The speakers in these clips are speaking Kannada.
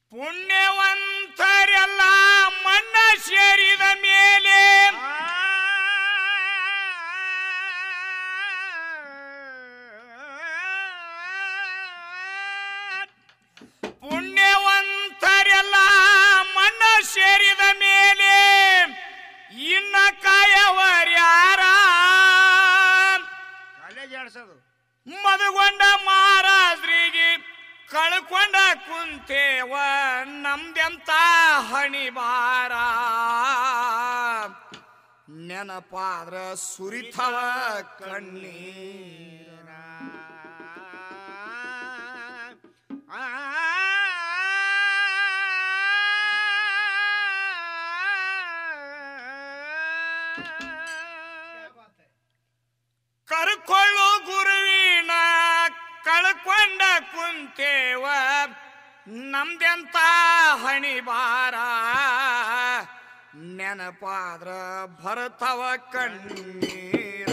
ಪುಣ್ಯವಂತರೆಲ್ಲ ಮಣ್ಣ ಸೇರಿದ ಮೇಲೆ ಪುಣ್ಯವಂತರೆಲ್ಲ ಮಣ್ಣ ಸೇರಿದ ಮೇಲೆ ಇನ್ನ ಕಾಯವರ್ಯಾರ ಕಾಲೇಜ್ ಆಡ್ಸೋದು ಮದುಗೊಂಡ ಮಹಾರಾಜ್ರಿಗೆ ಕಳ್ಕೊಂಡ ಕುಂತೇವ ನಮ್ದೆಂತ ಹಣಿಬಾರ ನೆನಪಾದ್ರ ಸುರಿತವ ಕಣ್ಣೀರ ಕರ್ಕೊಳ್ಳು ಗುರುವಿನ ಕಳ್ಕೊಂಡ ಕುಂತೇವ ನಮ್ದೆಂತ ಹಣಿಬಾರ ನೆನಪಾದ್ರ ಭರತವ ಕಣ್ಣೀರ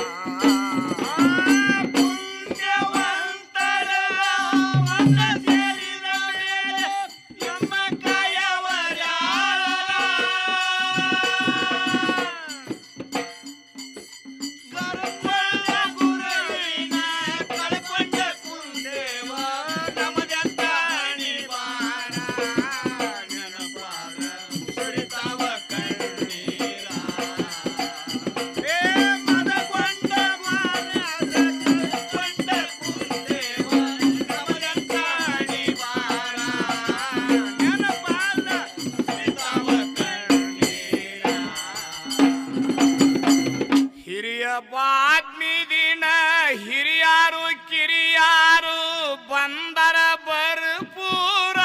ಹಿರಿಯ ಬಾದ್ಮಿ ದಿನ ಹಿರಿಯಾರು ಕಿರಿಯಾರು ಬಂದರ ಬರ್ಪೂರ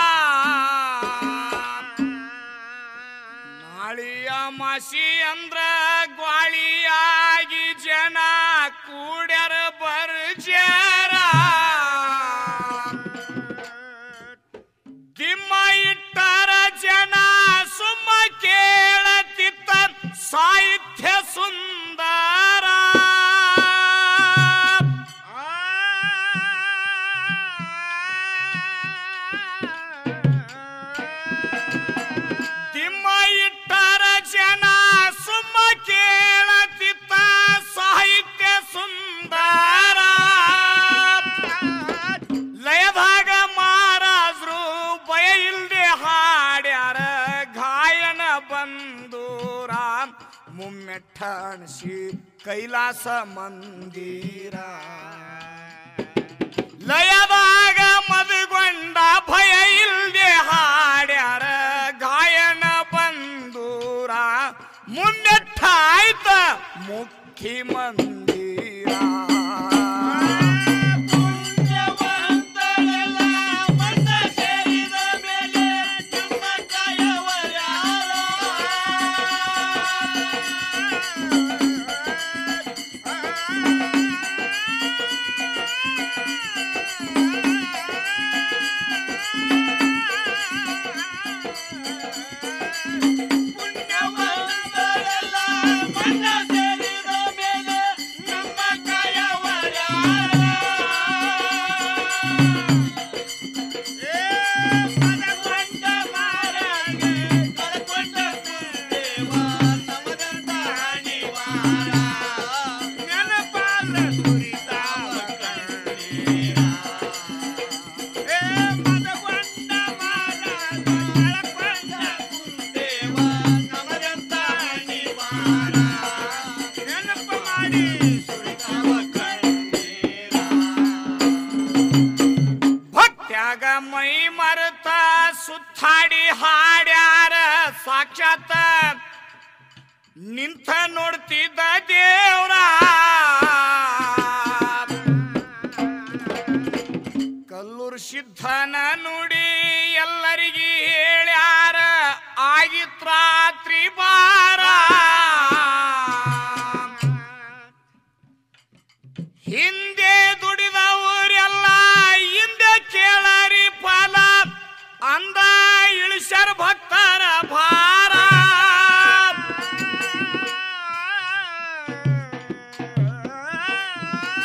ನಾಳಿಯ ಮಸಿ ಅಂದ್ರ ಗ್ವಾಳಿಯಾಗಿ ಜನ ಕೂಡ್ಯರ ಬರ್ಜರ ದಿಮ್ಮ ಇಟ್ಟರ ಜನ ಸುಮ್ಮ ಕೇಳತಿತ್ತ ಸಾಹಿತ್ಯ ಸುಂದರ ದಿಮ್ಮ ಇಟ್ಟರ ಜನ ಸುಮ್ಮ ಕೇಳತಿತ್ತ ಸಾಹಿತ್ಯ ಸುಂದರ ಲಯದಾಗ ಮಹಾರಾಜರು ಭಯ ಇಲ್ದೆ ಹಾಡ್ಯಾರ ಗಾಯನ ಬಂದೂರ ಮುಮ್ಮೆಟ್ಟಣಿಸಿ ಕೈಲಾಸ ಮಂದಿರ ಲಯದಾಗ ಮದುಗೊಂಡ ಭಯ ಇಲ್ದೆ ಹಾಡ್ಯಾರ ಗಾಯನ ಬಂದೂರ ಮುಮ್ಮೆಟ್ಟಾಯ್ತ ಮುಖ್ಯ ಮಂದಿರ ಭಕ್ತ್ಯಾಗ ಮೈ ಮರೆತ ಸುತ್ತಾಡಿ ಹಾಡ್ಯಾರ ಸಾಕ್ಷಾತ್ ನಿಂತ ನೋಡ್ತಿದ್ದ ದೇವ್ರ ಕಲ್ಲೂರು ಸಿದ್ಧನ ನುಡಿ ಎಲ್ಲರಿಗೆ ಹೇಳ್ಯಾರ ಆಗಿತ್ರಾತ್ರಿ ಬಾರ ಹಿಂದೆ ದುಡಿದವರೆಲ್ಲ ಹಿಂದೆ ಕೇಳರಿ ಫಲ ಅಂದ ಇಳಿಸ್ಯಾರ ಭಕ್ತರ ಭಾರ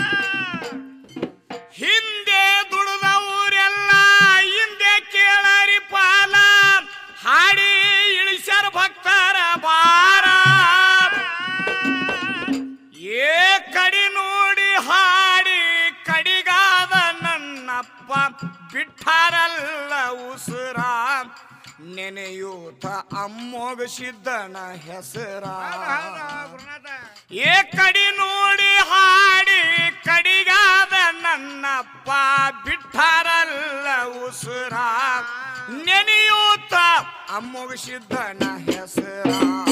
ಹಿಂದೆ ದುಡಿದವರೆಲ್ಲ ಹಿಂದೆ ಕೇಳರಿ ಬಿಟ್ಟಾರಲ್ಲ ಉಸುರ ನೆನೆಯೂತ ಅಮ್ಮೋಗ ಸಿದ್ದನ ಹೆಸರ ಏ ಕಡಿ ನೋಡಿ ಹಾಡಿ ಕಡಿಗಾದ ನನ್ನಪ್ಪ ಬಿಟ್ಟಾರಲ್ಲ ಉಸುರ ನೆನೆಯೂತ ಅಮ್ಮೋಗ ಸಿದ್ದನ ಹೆಸರ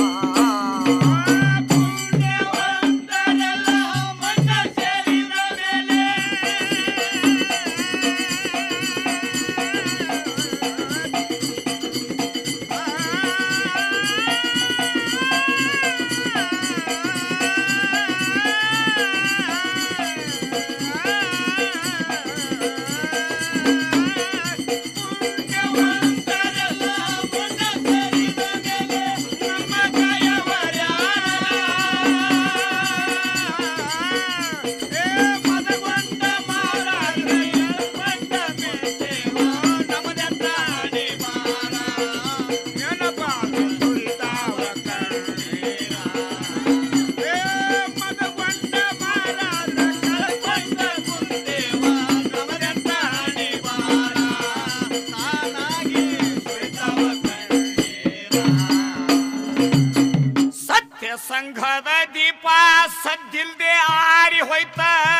ಸತ್ಯ ಸಂಘದ ದೀಪ ಸದ್ದಿಲ್ದೆ ಆರಿ ಹೋಯ್ತ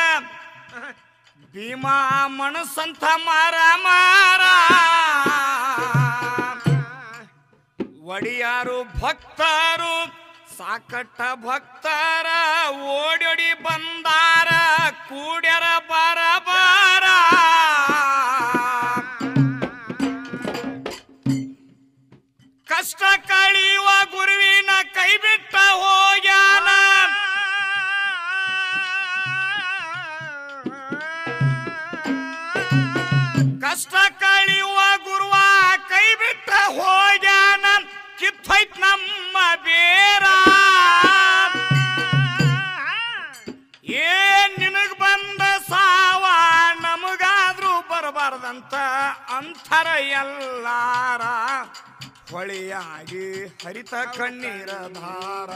ಭೀಮಾ ಮನಸ್ಸಂತ ಮಾರ ಮಾರ ಒಡಿಯಾರು ಭಕ್ತರು ಸಾಕಟ್ಟ ಭಕ್ತರ ಓಡೋಡಿ ಬಂದಾರ ಕೂಡ್ಯರ ಬರ ಬರ ಕಷ್ಟ ಕಳೆಯುವ ಗುರುವಿನ ಕೈ ಬಿಟ್ಟ ಹೋಗ್ಯಾನ ಕಷ್ಟ ಕಳೆಯುವ ಗುರುವ ಕೈ ಬಿಟ್ಟ ಹೋಗ್ಯಾನ ಕಿತ್ತೈತ್ ನಮ್ಮ ಬೇರ ಏನ್ ನಿನಗ್ ಬಂದ ಸಾವ ನಮಗಾದ್ರೂ ಬರಬಾರ್ದಂತ ಅಂತರ ಎಲ್ಲಾರ ಹೊಳೆಯಾಗಿ ಹರಿತ ಕಣ್ಣೀರ ಧಾರ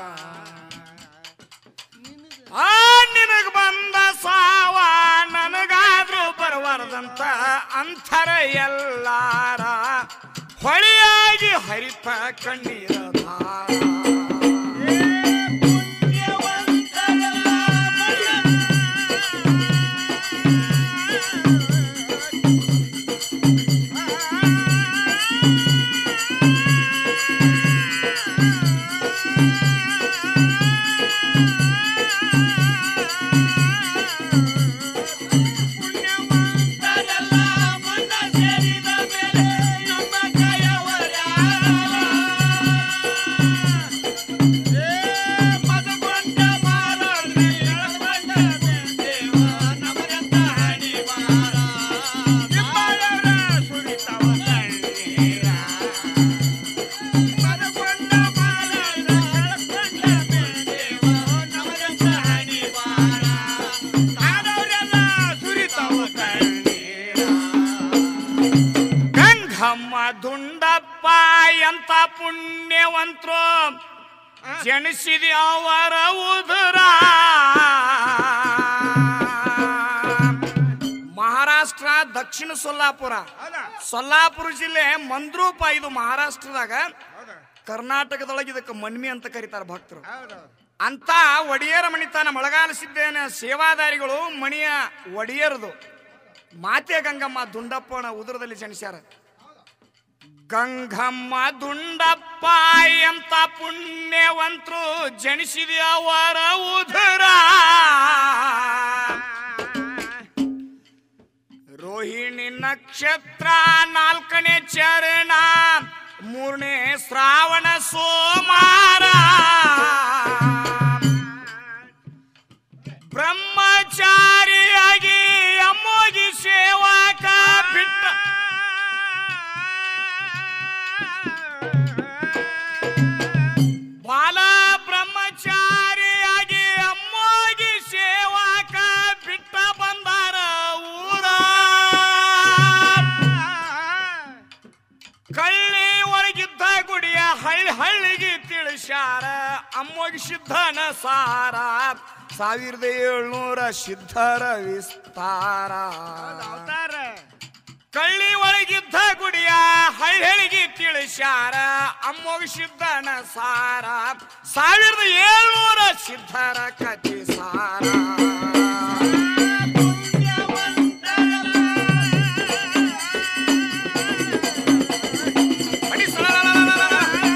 ಆ ನಿನಗ್ ಬಂದ ಸಾವ ನನಗಾದ್ರೂ ಬರಬಾರ್ದಂತ ಅಂತರ ಎಲ್ಲಾರ ಹೊಳೆಯಾಗಿ ಹರಿತ ಕಣ್ಣೀರ ಧಾರ ಗಂಗಮ್ಮ ದುಂಡಪ್ಪ ಎಂತ ಪುಣ್ಯವಂತರು ಜನಿಸಿದ ಅವರ ಉದುರ ಮಹಾರಾಷ್ಟ್ರ ದಕ್ಷಿಣ ಸೊಲ್ಲಾಪುರ ಸೊಲ್ಲಾಪುರ ಜಿಲ್ಲೆ ಮಂದ್ರೂಪ ಇದು ಮಹಾರಾಷ್ಟ್ರದಾಗ ಕರ್ನಾಟಕದೊಳಗೆ ಇದಕ್ಕೆ ಮನ್ಮಿ ಅಂತ ಕರೀತಾರೆ ಭಕ್ತರು ಅಂತ ಒಡೆಯರ ಮಣಿತನ ಮಳೆಗಾಲ ಸಿದ್ದೇನ ಸೇವಾದಾರಿಗಳು ಮಣಿಯ ಒಡೆಯರದು ಮಾತೆ ಗಂಗಮ್ಮ ದುಂಡಪ್ಪನ ಉದರದಲ್ಲಿ ಜನಿಸ್ಯಾರ ಗಂಗಮ್ಮ ದುಂಡಪ್ಪ ಎಂತ ಪುಣ್ಯವಂತರು ಜನಿಸಿದ ಅವರ ಉದರ ರೋಹಿಣಿ ನಕ್ಷತ್ರ ನಾಲ್ಕನೇ ಚರಣ ಮೂರನೇ ಶ್ರಾವಣ ಸೋಮಾರ ಬ್ರಹ್ಮಚಾರಿಯಾಗಿ ಅಮ್ಮೋಗಿ ಸೇವಕ ಬಿಟ್ಟ ಬಾಲ ಬ್ರಹ್ಮಚಾರಿಯಾಗಿ ಅಮ್ಮೋಗಿ ಸೇವಕ ಬಿಟ್ಟ ಬಂದಾರ ಊರ ಕಳ್ಳಿ ಒಳಗಿದ್ದ ಗುಡಿಯ ಹಳ್ಳಿ ಹಳ್ಳಿಗೆ ತಿಳಿಸ್ಯಾರ ಅಮ್ಮೋಗಿ ಸಿದ್ಧನ ಸಾರ ಸಾವಿರದ ಏಳ್ನೂರ ಸಿದ್ಧರ ವಿಸ್ತಾರ ಒಳಗಿದ್ದ ಗುಡಿಯ ಹಳ್ಳಿಗೆ ತಿಳಿಸ್ಯಾರ ಅಮ್ಮೋಗ ಸಿದ್ಧನ ಸಾರ ಸಾವಿರದ ಏಳ್ನೂರ ಸಿದ್ಧರ ಕಥೆ ಸಾರ ಬಡಿ ಸಳಳಳಳಳಳ.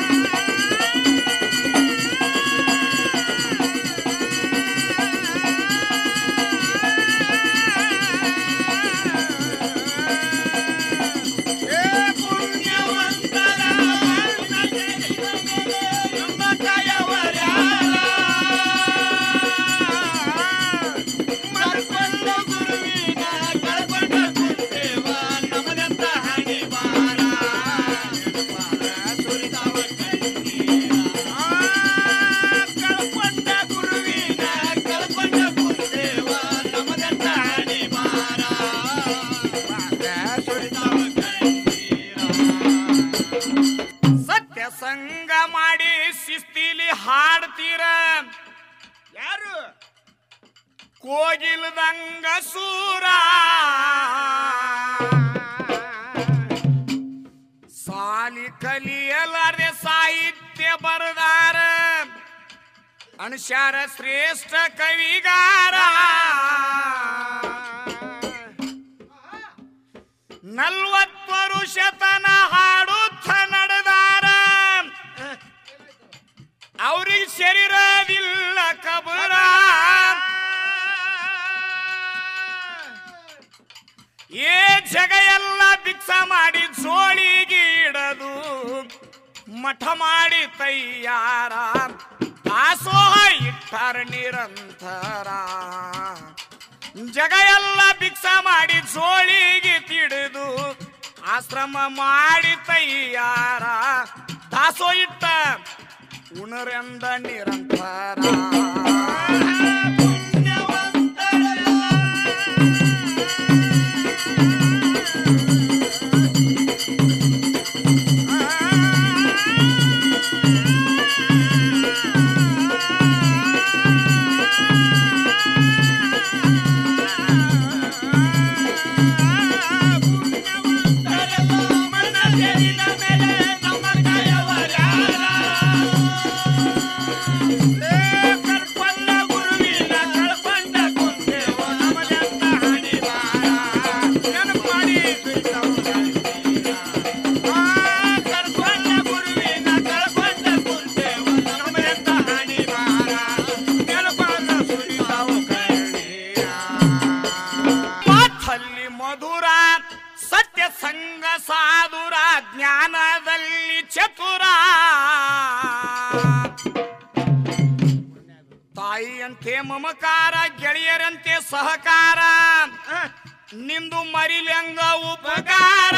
ಸತ್ಯ ಸಂಗ ಮಾಡಿ ಶಿಸ್ತಿಲಿ ಹಾಡ್ತೀರ ಯಾರು ಕೋಗಿಲ್ದಂಗ ಸೂರ ಸಾಲಿ ಕಲಿಯಲಾರೆ ಸಾಹಿತ್ಯ ಬರದಾರ ಅನುಸಾರ ಶ್ರೇಷ್ಠ ಕವಿಗಾರ ನಲ್ವತ್ತು ವರುಷತನ ಹಾಡುತ್ತ ನಡೆದಾರ ಅವ್ರಿಗೆ ಶರೀರದಿಲ್ಲ ಕಬರ ಏ ಜಗ ಎಲ್ಲ ಭಿಕ್ಷ ಮಾಡಿ ಜೋಳಿಗೆ ಇಡದು ಮಠ ಮಾಡಿ ತಯ್ಯಾರ ದಾಸೋಹ ಇಟ್ಟಾರ ನಿರಂತರ ಜಗ ಎಲ್ಲ ಭಿಕ್ಷ ಮಾಡಿ ಜೋಳಿಗೆ ತಿಡಿದು ಆಶ್ರಮ ಮಾಡಿ ತಯ್ಯಾರ ದಾಸೋ ಇಟ್ಟ ಉಣರೆಂದ ನಿರಂತರ ಮಾತಲ್ಲಿ ಮಧುರ ಸತ್ಯ ಸಂಗ ಸಾಧುರ ಜ್ಞಾನದಲ್ಲಿ ಚತುರ ತಾಯಿಯಂತೆ ಮಮಕಾರ ಗೆಳೆಯರಂತೆ ಸಹಕಾರ ನಿಂದು ಮರಿಲಂಗ ಉಪಕಾರ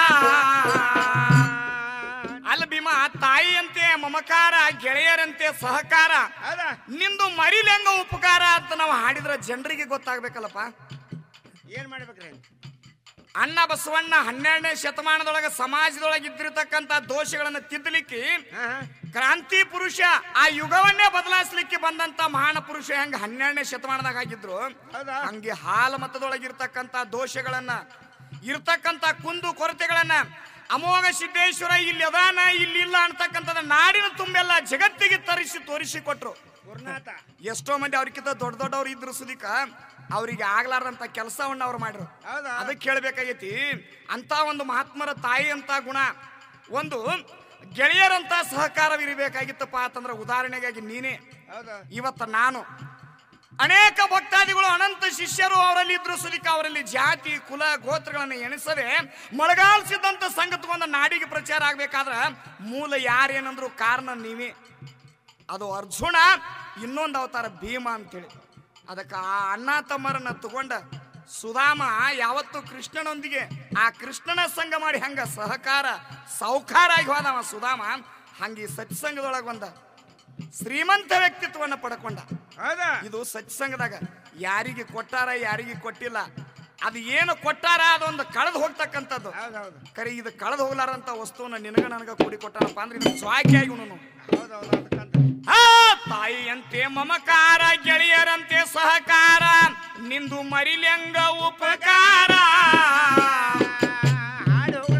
ಅಲ್ಲ ಭೀಮಾ ತಾಯಿಯಂತೆ ಮಮಕಾರ ಗೆಳೆಯರಂತೆ ಸಹಕಾರ ಹೌದಾ ನಿಂದು ಮರಿಲಂಗ ಉಪಕಾರ ಅಂತ ನಾವು ಹಾಡಿದ್ರೆ ಜನರಿಗೆ ಗೊತ್ತಾಗ್ಬೇಕಲ್ಲಪ್ಪ ಏನ್ ಮಾಡ್ಬೇಕ್ರಿ ಅಣ್ಣ ಬಸವಣ್ಣ ಹನ್ನೆರಡನೇ ಶತಮಾನದೊಳಗೆ ಸಮಾಜದೊಳಗೆ ಇದ್ದಿರತಕ್ಕಂತ ದೋಷಗಳನ್ನು ತಿದ್ದಲಿಕ್ಕೆ ಹಾ ಹಾ ಕ್ರಾಂತಿ ಪುರುಷ ಆ ಯುಗವನ್ನೇ ಬದಲಾಯಿಸ್ಲಿಕ್ಕೆ ಬಂದಂತ ಮಹಾನ ಪುರುಷ ಹೆಂಗ ಹನ್ನೆರಡನೇ ಶತಮಾನದಾಗ ಆಗಿದ್ರು ಹೌದಾ? ಹಂಗೆ ಹಾಲ ಮತದೊಳಗಿರ್ತಕ್ಕಂತ ದೋಷಗಳನ್ನ ಇರ್ತಕ್ಕಂತ ಕುಂದು ಕೊರತೆಗಳನ್ನ ಅಮೋಘ ಸಿದ್ದೇಶ್ವರ ಇಲ್ಲಿ ಅದಾನ ಇಲ್ಲಿ ಇಲ್ಲ ಅಂತಕ್ಕಂಥದ್ದು ನಾಡಿನ ತುಂಬೆಲ್ಲ ಜಗತ್ತಿಗೆ ತರಿಸಿ ತೋರಿಸಿಕೊಟ್ರು ಗುರುನಾಥ ಎಷ್ಟೋ ಮಂದಿ ಅವ್ರಿಗಿಂತ ದೊಡ್ಡ ದೊಡ್ಡವ್ರು ಇದ್ರು ಸುದೀಕ ಅವ್ರಿಗೆ ಆಗ್ಲಾರ್ದಂತ ಕೆಲಸವನ್ನ ಅವ್ರು ಮಾಡ್ರು ಹೌದಾ? ಅದಕ್ಕೆ ಕೇಳ್ಬೇಕಾಗೈತಿ ಅಂತ ಒಂದು ಮಹಾತ್ಮರ ತಾಯಿ ಅಂತ ಗುಣ ಒಂದು ಗೆಳೆಯರಂತ ಸಹಕಾರವಿರಬೇಕಾಗಿತ್ತಪ್ಪ ಅಂತಂದ್ರೆ ಉದಾಹರಣೆಗಾಗಿ ನೀನೇ ಹೌದಾ ಇವತ್ತ ನಾನು ಅನೇಕ ಭಕ್ತಾದಿಗಳು ಅನಂತ ಶಿಷ್ಯರು ಅವರಲ್ಲಿ ಇದ್ರು ಸುಲಿಕ ಅವರಲ್ಲಿ ಜಾತಿ ಕುಲ ಗೋತ್ರಗಳನ್ನು ಎಣಿಸದೆ ಮೊಳಗಾಲ್ಸಿದ್ದಂತ ಸಂಘ ತಗೊಂಡ ನಾಡಿಗೆ ಪ್ರಚಾರ ಆಗ್ಬೇಕಾದ್ರ ಮೂಲ ಯಾರೇನಂದ್ರು ಕಾರಣ ನೀವೇ ಅದು ಅರ್ಜುನ ಇನ್ನೊಂದು ಅವತಾರ ಭೀಮ ಅಂತೇಳಿ ಅದಕ್ಕೆ ಆ ಅಣ್ಣ ತಮ್ಮರನ್ನ ತಗೊಂಡ ಸುಧಾಮ ಯಾವತ್ತು ಕೃಷ್ಣನೊಂದಿಗೆ ಆ ಕೃಷ್ಣನ ಸಂಘ ಮಾಡಿ ಹಂಗ ಸಹಕಾರ ಸೌಕಾರ ಆಗಿ ಹೋದವ ಸುಧಾಮ ಹಂಗೆ ಈ ಸತ್ಸಂಗದೊಳಗೆ ಬಂದ ಶ್ರೀಮಂತ ವ್ಯಕ್ತಿತ್ವವನ್ನು ಪಡ್ಕೊಂಡ ಹೌದಾ ಇದು ಸತ್ಸಂಗದಾಗ ಯಾರಿಗೆ ಕೊಟ್ಟಾರ ಯಾರಿಗೆ ಕೊಟ್ಟಿಲ್ಲ ಅದು ಏನು ಕೊಟ್ಟಾರ ಅದೊಂದು ಕಳೆದು ಹೋಗ್ತಕ್ಕಂಥದ್ದು ಹೌದೌದು ಕರೆ ಇದು ಕಳೆದು ಹೋಗ್ಲಾರಂತ ವಸ್ತುವನ್ನ ನಿನಗ ನನಗ ಕೂಡಿ ಕೊಟ್ಟಾರಪ್ಪ ಅಂದ್ರೆ ಇದು ಸ್ವಾಕಿ ಆಗಿ ಉಣ್ಣು ಹೌದೌದು ಅದಕ್ಕಂತ ಆ ತಾಯಿಯಂತೆ ಮಮಕಾರ ಗೆಳೆಯರಂತೆ ಸಹಕಾರ ನಿಂದು ಮರಿಲ್ಯಂಗ ಉಪಕಾರ ಹಾಡು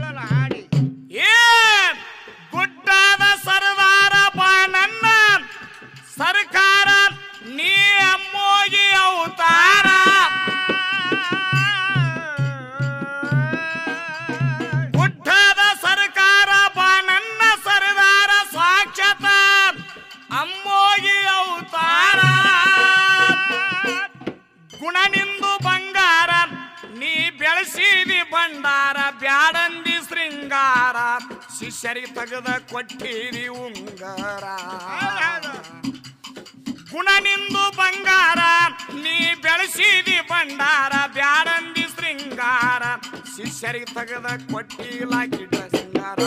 ಶಿಷ್ಯರಿಗೆ ತೆಗೆದ ಕೊಟ್ಟಿರಿ ಉಂಗರ ಹೌದ್ ಹೌದು. ಗುಣ ನಿಂದು ಬಂಗಾರ ನೀ ಬೆಳೆಸಿದಿ ಭಂಡಾರ ಬ್ಯಾಡಂದಿ ಶೃಂಗಾರ ಶಿಷ್ಯರಿಗೆ ತೆಗೆದ ಕೊಟ್ಟಿಲ್ಲ ಗಿಡ ಸಿಂಗಾರ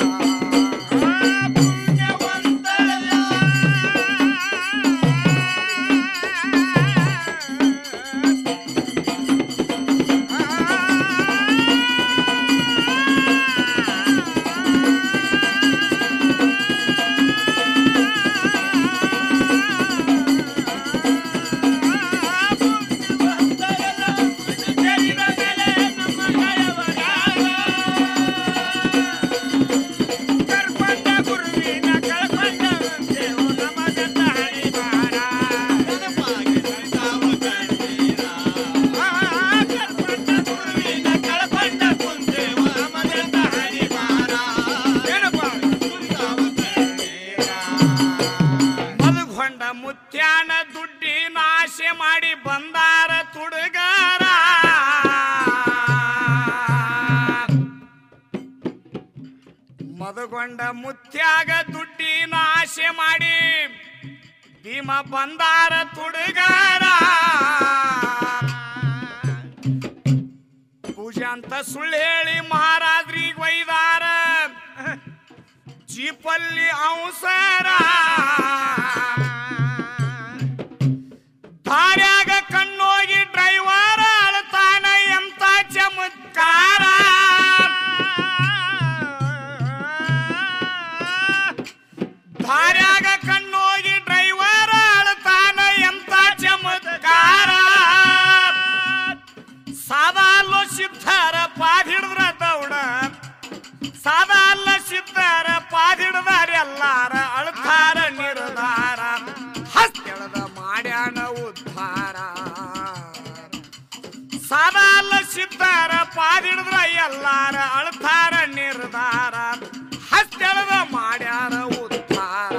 ಮದುಗೊಂಡ ಮುತ್ಯಾನ ದುಡ್ಡಿ ನಾಶೆ ಮಾಡಿ ಬಂದಾರ ತುಡುಗಾರ ಮದುಗೊಂಡ ಮುತ್ಯಾಗ ದುಡ್ಡಿ ನಾಶೆ ಮಾಡಿ ಭೀಮ ಬಂದಾರ ತುಡುಗಾರ ಪೂಜೆ ಅಂತ ಸುಳ್ಳು ಹೇಳಿ ಮಹಾರಾಜ್ರಿಗೆ ಒಯ್ದಾರ ಜೀಪಲ್ಲಿ ಅವಸರ ದಾರ್ಯಾಗ ಕಣ್ಣೋಗಿ ಡ್ರೈವರ್ ಅಳ್ತಾನ ಎಂತ ಚಮತ್ಕಾರ ದಾರ್ಯಾಗ ಕಣ್ಣೋಗಿ ಡ್ರೈವರ್ ಅಳ್ತಾನ ಎಂತ ಚಮತ್ಕಾರ ಸಾದಾಲು ಸಿದ್ಧರ ಪಾದಿಡಿದ್ರ ದೌಡ ಸಾದಾಲ ಸಿದ್ಧರ ಪಾದಿಡ್ದಾರ ಎಲ್ಲಾರ ಅಳ್ತಾರ ನಿರ್ಧಾರ ಹಸ್ತೆಳದ ಮಾಡ್ಯಾಣ ಉದ್ಧಾರ ಸಾದಾಲ ಸಿದ್ಧರ ಪಾದಿಡಿದ್ರ ಎಲ್ಲಾರ ಅಳ್ತಾರ ನಿರ್ಧಾರ ಹಸ್ತೆಳದ ಮಾಡ್ಯಾರ ಉದ್ಧಾರ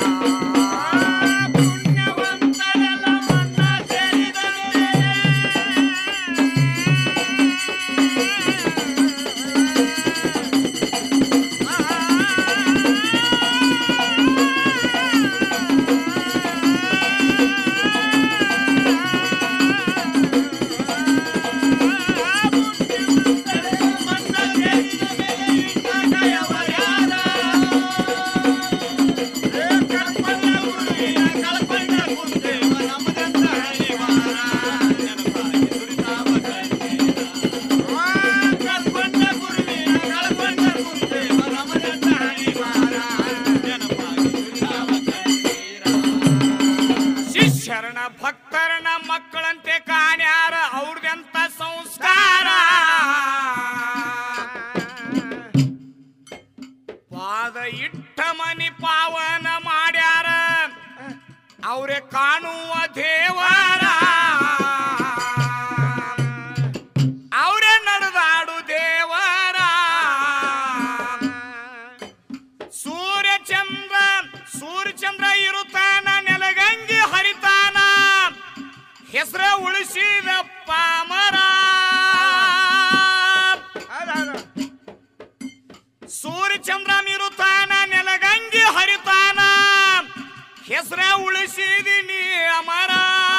ಶಿಷ್ಯರನ ಭಕ್ತರನ ಮಕ್ಕಳಂತೆ ಕಾಣ್ಯಾರ ಅವ್ರದೆಂತ ಸಂಸ್ಕಾರ ಪಾದ ಇಟ್ಟ ಮನಿ ಪಾವನ ಮಾಡ್ಯಾರ ಅವ್ರೆ ಕಾಣುವ ದೇವರ ಅವ್ರೆ ನಡೆದಾಡು ದೇವರ ಸೂರ್ಯ ಚಂದ್ರ ಸೂರ್ಯ ಚಂದ್ರ ಇರುತ್ತಾನ ನೆಲಗಂಗಿ ಹರಿತಾನ ಹೆಸರ ಉಳಿಸಿದಪ್ಪ ಮರ ಸೂರ್ಯ ಚಂದ್ರ ಇರುತ್ತಾನ ನೆಲಗಂಗಿ ಹರಿತಾನ ಹೆಸರ ಉಳಿಸಿದಿನಿ ಅಮರ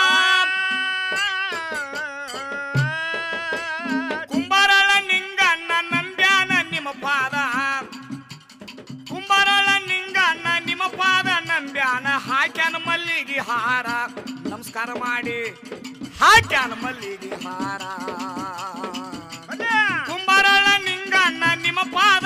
ಕುಂಬರಳ ನಿಂಗಣ್ಣ ನಂಬ್ಯಾನ ನಿಮ್ಮ ಪಾದ ಕುಂಬರಳ ನಿಂಗಣ್ಣ ನಿಮ್ಮ ಪಾದ ನಂಬ್ಯಾನ ಹಾಕ್ಯಾನ ಮಲ್ಲಿಗೆ ಹಾರ ನಮಸ್ಕಾರ ಮಾಡಿ ಹಾಕ್ಯಾನ ಮಲ್ಲಿಗೆ ಹಾರ ಕುಂಬರಳ ನಿಂಗಣ್ಣ ನಿಮ್ಮ ಪಾದ